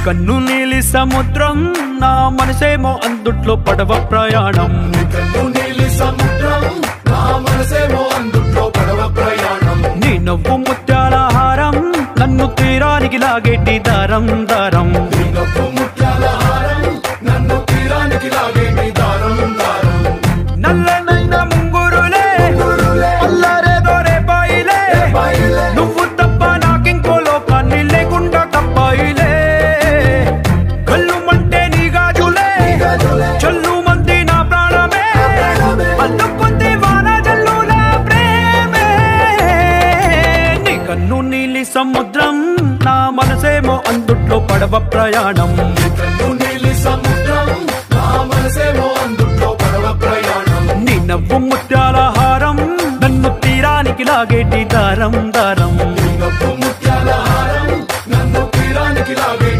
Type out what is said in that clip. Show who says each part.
Speaker 1: కన్ను నీలి సముద్రం నా మనసేమో అందుట్లో పడవ ప్రయాణం
Speaker 2: కన్ను నీలి సముద్రం నా మనసేమో అందుట్లో పడవ ప్రయాణం
Speaker 1: నీ నవ్వు ముత్యాల హారం నన్ను తీరానికి లాగేటి దారం దారం
Speaker 2: నీ నవ్వు ముత్యాల హారం నన్ను తీరానికి లాగేటి దారం దారం
Speaker 1: నల్లనైన ముంగురులే
Speaker 2: గురులే
Speaker 1: అల్లారేదో రేపాయిలే
Speaker 2: బయలే
Speaker 1: నువ్వు తప్ప నాకింకో లోకాన్ని లేకుండా తప్పాయిలే కళ్ళు మంటే నీ గాజులే
Speaker 2: గజులే
Speaker 1: చల్లు మంది నా ప్రాణమే
Speaker 2: ప్రాణమే.
Speaker 1: అందుకుంది వాన జల్లుల ప్రేమే నీ కన్ను నీలి సముద్రం నా మనసేమో అందుట్లో పడవ ప్రయాణం
Speaker 2: కన్ను నీలి సముద్రం నా మనసేమో అందుట్లో పడవ ప్రయాణం
Speaker 1: నీ నవ్వు ముత్యాల హారం నన్ను తీరానికి లాగేటి దారం దారం
Speaker 2: నీ నవ్వు ముత్యాల హారం నన్ను తీరానికి లాగే